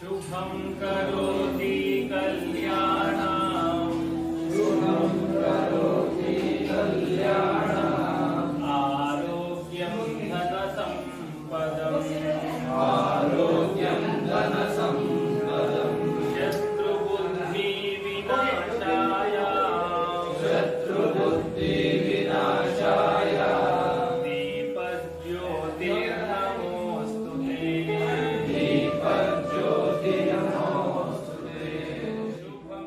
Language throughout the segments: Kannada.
शुभं करोति कल्याणम् आरोग्यं धनसम्पदम् शत्रुबुद्धिविनाशाय दीपज्योतिर्नमोऽस्तु ते शुभम्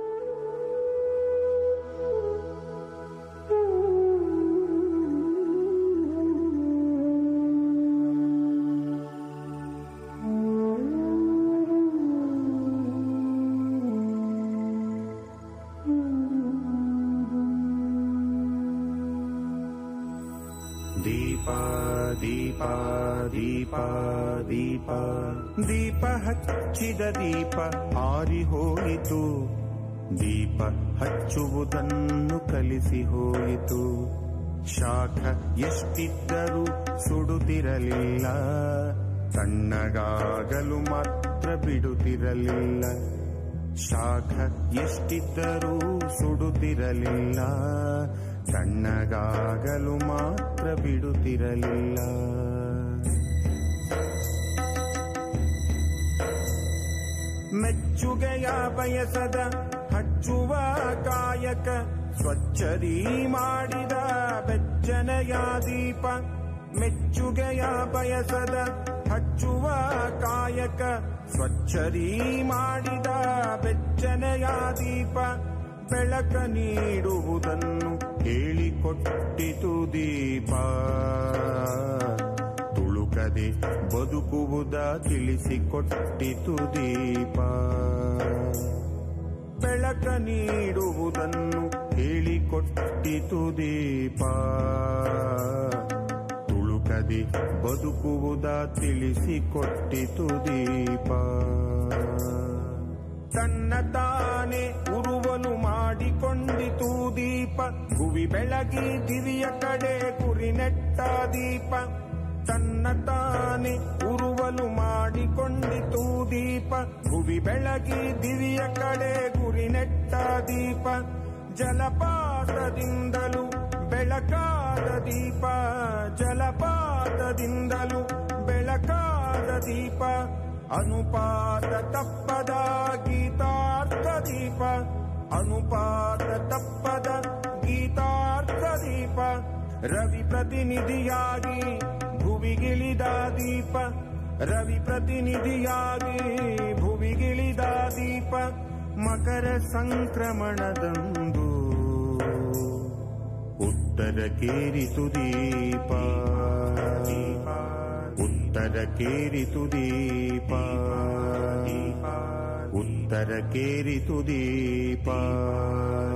ದೀಪ ದೀಪ ದೀಪ ದೀಪ ದೀಪ ಹಚ್ಚಿದ ದೀಪ ಆರಿ ಹೋಯಿತು ದೀಪ ಹಚ್ಚುವುದನ್ನು ಕಲಿಸಿ ಹೋಯಿತು ಶಾಖ ಎಷ್ಟಿದ್ದರೂ ಸುಡುತ್ತಿರಲಿಲ್ಲ ತಣ್ಣಗಾಗಲು ಮಾತ್ರ ಬಿಡುತ್ತಿರಲಿಲ್ಲ ಶಾಖ ಎಷ್ಟಿದ್ದರೂ ಸುಡುತ್ತಿರಲಿಲ್ಲ ತಣ್ಣಗಾಗಲು ಮಾತ್ರ ಬಿಡುತ್ತಿರಲಿಲ್ಲ ಮೆಚ್ಚುಗೆಯ ಬಯಸದ ಹಚ್ಚುವ ಕಾಯಕ ಸ್ವಚ್ಛದಿ ಮಾಡಿದ ಬೆಚ್ಚನೆಯ ದೀಪ ಮೆಚ್ಚುಗೆಯ ಬಯಸದ ಹಚ್ಚುವ ಕಾಯಕ ಸ್ವಚ್ಛದಿ ಮಾಡಿದ ಬೆಚ್ಚನೆಯ ದೀಪ ಬೆಳಕ ನೀಡುವುದನ್ನು ಹೇಳಿಕೊಟ್ಟಿತು ದೀಪ ತುಳುಕದೆ ಬದುಕುವುದ ತಿಳಿಸಿಕೊಟ್ಟಿತು ದೀಪ ಬೆಳಕ ನೀಡುವುದನ್ನು ಹೇಳಿಕೊಟ್ಟಿತು ದೀಪ ತುಳುಕದೆ ಬದುಕುವುದ ತಿಳಿಸಿಕೊಟ್ಟಿತು ದೀಪ ತನ್ನ ತಾನೇ ಉರುವಲು ಮಾಡಿಕೊಂಡಿತು ದೀಪ ಭುವಿ ಬೆಳಗಿ ದಿರಿಯ ಕಡೆ ಗುರಿ ನೆಟ್ಟ ದೀಪ ತನ್ನ ತಾನೇ ಉರುವಲು ಮಾಡಿಕೊಂಡಿತು ದೀಪ ಭುವಿ ಬೆಳಗಿ ದಿರಿಯ ಕಡೆ ಗುರಿ ನೆಟ್ಟ ದೀಪ ಜಲಪಾತದಿಂದಲೂ ಬೆಳಕಾದ ದೀಪ ಜಲಪಾತದಿಂದಲೂ ಬೆಳಕಾದ ದೀಪ ಅನುಪಾತ ತಪ್ಪದ ಗೀತಾರ್ಥ ದೀಪ ಅನುಪಾತ ತಪ್ಪದ ಗೀತಾರ್ಥ ದೀಪ ರವಿ ಪ್ರತಿನಿಧಿಯಾಗಿ ಭುವಿಗಿಳಿದ ದೀಪ ರವಿ ಪ್ರತಿನಿಧಿಯಾಗಿ ಭುವಿಗಿಳಿದ ದೀಪ ಮಕರ ಸಂಕ್ರಮಣದಂದು ಉತ್ತರ ಕೇರಿತು ದೀಪ ಉತ್ತರ ಕೇರಿತು ದೀಪ ಉತ್ತರ ಕೇರಿತು ದೀಪ